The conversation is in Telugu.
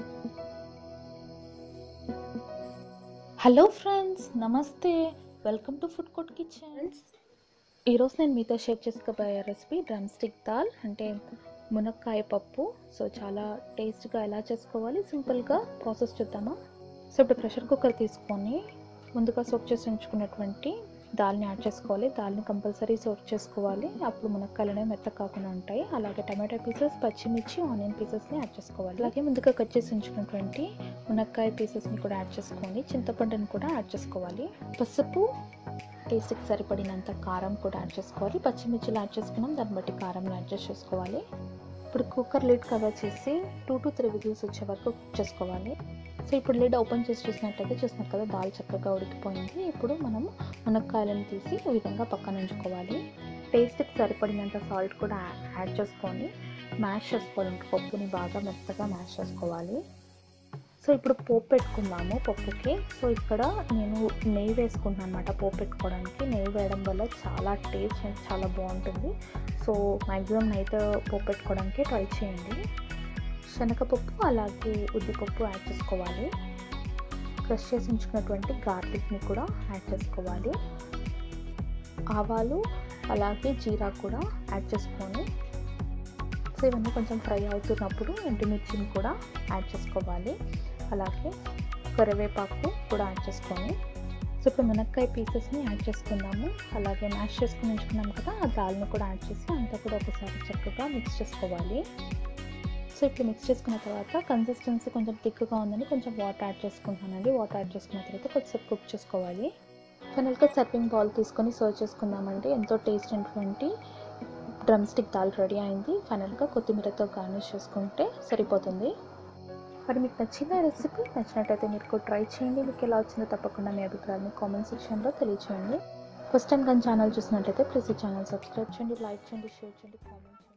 హలో ఫ్రెండ్స్ నమస్తే welcome to food court kitchens ఈరోజు నేను మీతో షేర్ చేసుకోబోయే రెసిపీ డ్రమ్ స్టిక్ దాల్ అంటే మునక్కాయ పప్పు సో చాలా టేస్ట్గా ఎలా చేసుకోవాలి సింపుల్గా ప్రాసెస్ చూద్దామా సో ఇప్పుడు ప్రెషర్ కుక్కర్ తీసుకొని ముందుగా సోక్ చేసి ఉంచుకున్నటువంటి దాల్ని యాడ్ చేసుకోవాలి దాల్ని కంపల్సరీ సోక్ చేసుకోవాలి అప్పుడు మునక్కాయలు అనేవి మెత్త కాకుండా ఉంటాయి అలాగే టమాటో పీసెస్ పచ్చిమిర్చి ఆనియన్ పీసెస్ని యాడ్ చేసుకోవాలి అలాగే ముందుగా కట్ చేసి ఉంచుకున్నటువంటి మునక్కాయ పీసెస్ని కూడా యాడ్ చేసుకోండి చింతపండుని కూడా యాడ్ చేసుకోవాలి పసుపు టేస్ట్కి సరిపడినంత కారం కూడా యాడ్ చేసుకోవాలి పచ్చిమిర్చిలు యాడ్ చేసుకున్నాం దాన్ని బట్టి కారం అడ్జస్ట్ చేసుకోవాలి ఇప్పుడు కుక్కర్ లిడ్ కవర్ చేసి టూ టు త్రీ విజిల్స్ వచ్చే వరకు కుక్ చేసుకోవాలి సో ఇప్పుడు లిడ్ ఓపెన్ చేసి చూసినట్టయితే చూసినారు కదా దాల్ చక్కగా ఉడికిపోయింది ఇప్పుడు మనం మునక్కాయలను తీసి ఈ విధంగా పక్కన ఉంచుకోవాలి టేస్ట్కి సరిపడినంత సాల్ట్ కూడా యాడ్ చేసుకొని మ్యాష్ చేసుకోవాలి పప్పుని బాగా మెత్తగా మ్యాష్ చేసుకోవాలి సో ఇప్పుడు పోపు పెట్టుకుందాము పప్పుకి సో ఇక్కడ నేను నెయ్యి వేసుకుంటున్నాను అనమాట పోపు పెట్టుకోవడానికి నెయ్యి వేయడం వల్ల చాలా టేస్ట్ చాలా బాగుంటుంది సో మ్యాక్సిమం నెయ్యితో పోపు పెట్టుకోవడానికి ట్రై చేయండి శనగపప్పు అలాగే ఉద్దిపప్పు యాడ్ చేసుకోవాలి క్రష్ చేసి ఉంచుకున్నటువంటి గార్లిక్ని కూడా యాడ్ చేసుకోవాలి ఆవాలు అలాగే జీరా కూడా యాడ్ చేసుకొని సో ఇవన్నీ కొంచెం ఫ్రై అవుతున్నప్పుడు ఎండుమిర్చిని కూడా యాడ్ చేసుకోవాలి అలాగే కరివేపాకు కూడా యాడ్ చేసుకొని సో ఇప్పుడు మునక్కాయ పీసెస్ని యాడ్ చేసుకుందాము అలాగే మ్యాష్ చేసుకుని ఉంచుకున్నాం కదా ఆ దాల్ని కూడా యాడ్ చేసి అంతా కూడా ఒకసారి చక్కగా మిక్స్ చేసుకోవాలి సో ఇప్పుడు మిక్స్ చేసుకున్న తర్వాత కన్సిస్టెన్సీ కొంచెం థిక్గా ఉందని కొంచెం వాటర్ యాడ్ చేసుకుంటానండి వాటర్ యాడ్ చేసుకున్న తర్వాత కొద్దిసేపు కుక్ చేసుకోవాలి ఫైనల్గా సర్వింగ్ బౌల్ తీసుకొని సర్వ్ చేసుకుందామండి ఎంతో టేస్ట్ అయినటువంటి డ్రమ్ స్టిక్ దాల్ రెడీ అయింది ఫైనల్గా కొత్తిమీరతో గార్నిష్ చేసుకుంటే సరిపోతుంది మరి మీకు నచ్చిన రెసిపీ నచ్చినట్టయితే మీరు కూడా ట్రై చేయండి మీకు ఎలా వచ్చిందో తప్పకుండా మీ అభిప్రాయాన్ని కామెంట్ సెక్షన్లో తెలియచేయండి ఫస్ట్ టైం కానీ ఛానల్ చూసినట్టయితే ప్లీజ్ ఈ ఛానల్ సబ్స్క్రైబ్ చేయండి లైక్ చేయండి షేర్ చేయండి కామెంట్ చేయండి